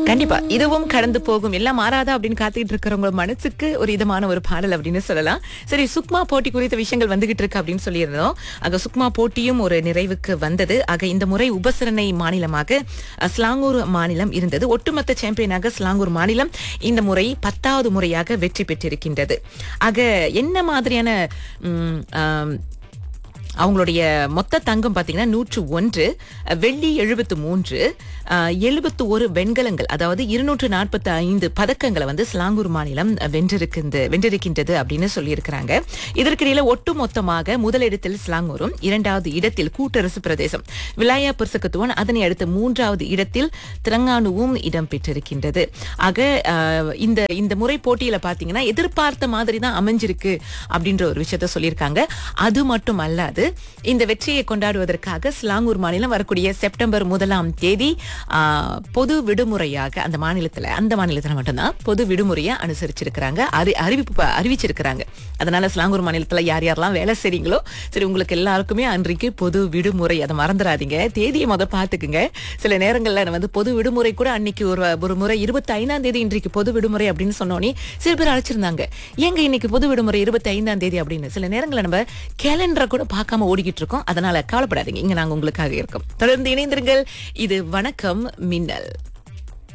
கண்டிப்பா இதுவும் கடந்து போகும் எல்லாம் மாறாதா அப்படின்னு காத்துக்கிட்டு இருக்கிறவங்க மனசுக்கு ஒரு இதமான ஒரு பாடல் அப்படின்னு சொல்லலாம் சரி சுக்மா போட்டி குறித்த விஷயங்கள் வந்துகிட்டு இருக்கு அப்படின்னு சொல்லியிருந்தோம் ஆக சுக்மா போட்டியும் ஒரு நிறைவுக்கு வந்தது ஆக இந்த முறை உபசரணை மாநிலமாக அஹ், ஸ்லாங்கூர் மாநிலம் இருந்தது ஒட்டுமொத்த சாம்பியனாக ஸ்லாங்கூர் மாநிலம் இந்த முறை பத்தாவது முறையாக வெற்றி பெற்றிருக்கின்றது ஆக என்ன மாதிரியான ம், ஆம், அவங்களுடைய மொத்த தங்கம் பாத்தீங்கன்னா நூற்று ஒன்று வெள்ளி எழுபத்து மூன்று எழுபத்து ஒரு வெண்கலங்கள் அதாவது இருநூற்று நாற்பத்தி ஐந்து பதக்கங்களை வந்து ஸ்லாங்கூர் மாநிலம் வென்றிருக்கின்ற வென்றிருக்கின்றது அப்படின்னு சொல்லியிருக்கிறாங்க இதற்கிடையில ஒட்டுமொத்தமாக முதலிடத்தில் ஸ்லாங்கூரும் இரண்டாவது இடத்தில் கூட்டரசு பிரதேசம் விலாயா புர்சகத்துவன் அதனை அடுத்து மூன்றாவது இடத்தில் திரங்கானுவும் இடம் பெற்றிருக்கின்றது ஆக அஹ், இந்த இந்த முறை போட்டியில பாத்தீங்கன்னா எதிர்பார்த்த மாதிரி தான் அமைஞ்சிருக்கு அப்படின்ற ஒரு விஷயத்த சொல்லியிருக்காங்க அது மட்டும் அல்லாது இந்த வெற்றியை கொண்டாடுவதற்காக ஸ்லாங்கூர் மாநிலம் வரக்கூடிய செப்டம்பர் முதலாம் தேதி ஆஹ், பொது விடுமுறையாக அந்த மாநிலத்துல அந்த மாநிலத்துல மட்டும்தான் பொது விடுமுறையை அனுசரிச்சிருக்கிறாங்க அறி அறிவிப்பு ப- அறிவிச்சிருக்கிறாங்க அதனால ஸ்லாங்கூர் மாநிலத்துல யார் யாரெல்லாம் வேலை செய்றீங்களோ சரி உங்களுக்கு எல்லாருக்குமே அன்றைக்கு பொது விடுமுறை அதை மறந்துடாதீங்க தேதியை முத பாத்துக்குங்க சில நேரங்கள்ல நம்ம வந்து பொது விடுமுறை கூட அன்னைக்கு ஒரு ஒரு முறை இருபத்தி ஐந்தாம் தேதி இன்றைக்கு பொது விடுமுறை அப்படின்னு சொன்னோன்னே சில பேர் அழைச்சிருந்தாங்க ஏங்க இன்னைக்கு பொது விடுமுறை இருபத்தி ஐந்தாம் தேதி அப்படின்னு சில நேரங்கள்ல நம்ம கேலண்டரை கூட பார்க்காம ஓடிக்கிட்டு இருக்கோம் அதனால கவலைப்படாதீங்க இங்க நாங்க உங்களுக்காக இருக்கோம் தொடர்ந்து இணைந்திருங்கள் இது வணக்கம் மின்னல்